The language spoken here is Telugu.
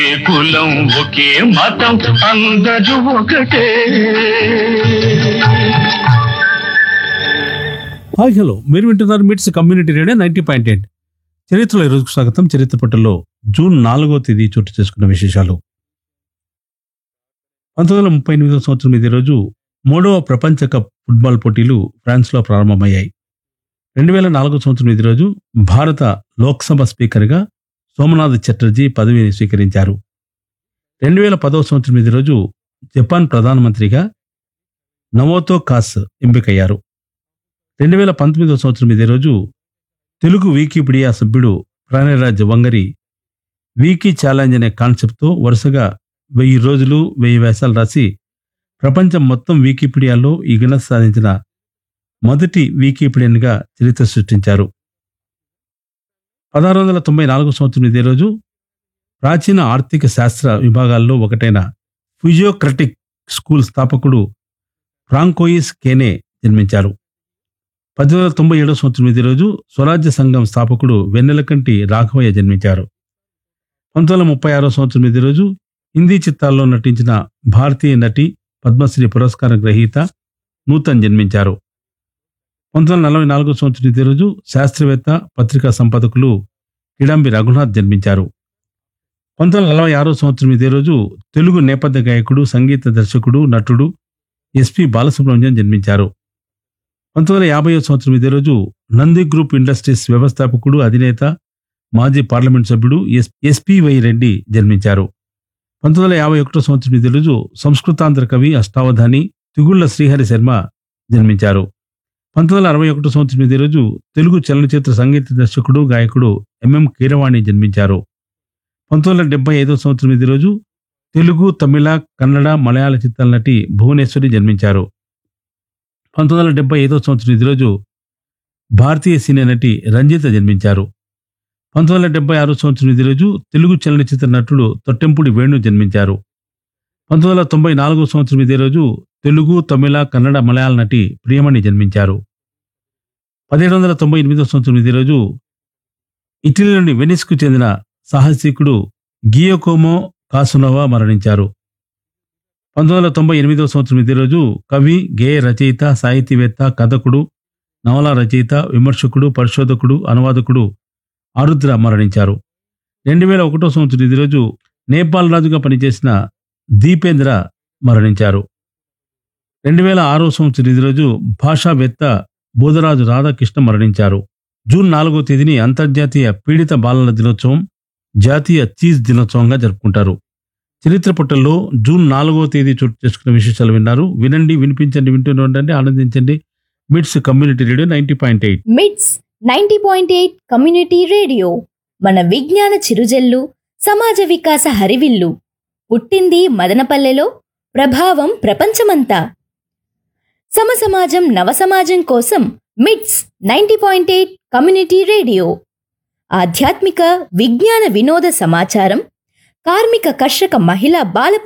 ఒకే కులం ఒకే మతం అందరూ ఒకటే హాయ్ హలో మీరు వింటున్నారు MITS community radio ninety point eight చరిత్రలో ఈరోజుకు స్వాగతం చరిత్ర పట్టణంలో జూన్ నాలుగో తేదీ చోటు చేసుకున్న విశేషాలు పంతొమ్మిది వందల ముప్పై ఎనిమిదో సంవత్సరం ఇదే రోజు మూడవ ప్రపంచ కప్ ఫుట్బాల్ పోటీలు ఫ్రాన్స్లో ప్రారంభమయ్యాయి రెండు వేల నాలుగో సంవత్సరం ఇదే రోజు భారత లోక్సభ స్పీకర్గా సోమనాథ్ చటర్జీ పదవిని స్వీకరించారు రెండు వేల పదవ సంవత్సరం ఇదే రోజు జపాన్ ప్రధానమంత్రిగా నవోతో కాస్ ఎంపికయ్యారు రెండు వేల పంతొమ్మిదవ సంవత్సరం ఇదే రోజు తెలుగు వికీపీడియా సభ్యుడు ప్రాణరాజ్ వంగరి వీకీ ఛాలెంజ్ అనే కాన్సెప్ట్తో వరుసగా వెయ్యి రోజులు వెయ్యి వ్యాసాలు రాసి ప్రపంచం మొత్తం వికీపీడియాలో ఈ ఘనత సాధించిన మొదటి వికీపీడియన్గా చరిత్ర సృష్టించారు పదహారు వందల తొంభై నాలుగు సంవత్సరం ఇదే రోజు ప్రాచీన ఆర్థిక శాస్త్ర విభాగాల్లో ఒకటైన ఫిజియోక్రటిక్ స్కూల్ స్థాపకుడు ఫ్రాంకోయిస్ కేనే జన్మించారు పద్దెనిమిది వందల తొంభై ఏడవ సంవత్సరం ఇదే రోజు స్వరాజ్య సంఘం స్థాపకుడు వెన్నెలకంటి రాఘవయ్య జన్మించారు పంతొమ్మిది వందల ముప్పై ఆరో సంవత్సరం ఇదే రోజు హిందీ చిత్రాల్లో నటించిన భారతీయ నటి పద్మశ్రీ పురస్కార గ్రహీత నూతన్ జన్మించారు పంతొమ్మిది వందల నలభై నాలుగో సంవత్సరం ఇదే రోజు శాస్త్రవేత్త పత్రికా సంపాదకులు కిడాంబి రఘునాథ్ జన్మించారు పంతొమ్మిది వందల నలభై ఆరో సంవత్సరం ఇదే రోజు తెలుగు నేపథ్య గాయకుడు సంగీత దర్శకుడు నటుడు ఎస్పి బాలసుబ్రహ్మణ్యం జన్మించారు పంతొమ్మిది వందల యాభై సంవత్సరం ఇదే రోజు నంది గ్రూప్ ఇండస్ట్రీస్ వ్యవస్థాపకుడు అధినేత మాజీ పార్లమెంట్ సభ్యుడు ఎస్ ఎస్పివై రెడ్డి జన్మించారు పంతొమ్మిది వందల యాభై ఒకటో సంవత్సరం ఇదే రోజు సంస్కృతాంధ్ర కవి అష్టావధాని తిగుళ్ల శ్రీహరి శర్మ జన్మించారు పంతొమ్మిది వందల అరవై ఒకటో సంవత్సరం ఇదే రోజు తెలుగు చలనచిత్ర సంగీత దర్శకుడు గాయకుడు ఎంఎం కీరవాణి జన్మించారు పంతొమ్మిది వందల డెబ్బై ఐదో సంవత్సరం ఇదే రోజు తెలుగు తమిళ కన్నడ మలయాళ చిత్రాల నటి భువనేశ్వరి జన్మించారు పంతొమ్మిది వందల డెబ్బై ఐదో సంవత్సరం ఇదే రోజు భారతీయ సినీ నటి రంజిత జన్మించారు పంతొమ్మిది వందల డెబ్బై ఆరో సంవత్సరం ఇదే రోజు తెలుగు చలనచిత్ర నటుడు తొట్టెంపుడి వేణు జన్మించారు పంతొమ్మిది వందల తొంభై నాలుగో సంవత్సరం ఇదే రోజు తెలుగు తమిళ కన్నడ మలయాళ నటి ప్రియమణి జన్మించారు పదిహేడు వందల తొంభై ఎనిమిదో సంవత్సరం ఇదే రోజు ఇటలీలోని వెనిస్కు చెందిన సాహసికుడు గియోకోమో కాసునోవా మరణించారు పంతొమ్మిది వందల తొంభై ఎనిమిదవ సంవత్సరం ఇదే రోజు కవి గేయ రచయిత సాహితీవేత్త కథకుడు నవల రచయిత విమర్శకుడు పరిశోధకుడు అనువాదకుడు ఆరుద్ర మరణించారు రెండు వేల ఒకటో సంవత్సరం ఇదే రోజు నేపాల్ రాజుగా పనిచేసిన దీపేంద్ర మరణించారు రెండు వేల ఆరో సంవత్సరం ఇదే రోజు భాషావేత్త బోధరాజు రాధాకృష్ణ మరణించారు జూన్ నాలుగో తేదీని అంతర్జాతీయ పీడిత బాలల దినోత్సవం జాతీయ చీజ్ దినోత్సవంగా జరుపుకుంటారు చరిత్ర పుటల్లో జూన్ నాలుగో తేదీ చోటు చేసుకున్న విశేషాలు విన్నారు వినండి వినిపించండి వింటూనే ఉండండి ఆనందించండి MITS community radio ninety point eight MITS ninety point eight community radio మన విజ్ఞాన చిరుజల్లు సమాజ వికాస హరివిల్లు పుట్టింది మదనపల్లెలో ప్రభావం ప్రపంచమంతా సమసమాజం నవసమాజం కోసం MITS ninety point eight community radio ఆధ్యాత్మిక విజ్ఞాన వినోద సమాచారం కార్మిక కర్షక మహిళా బాల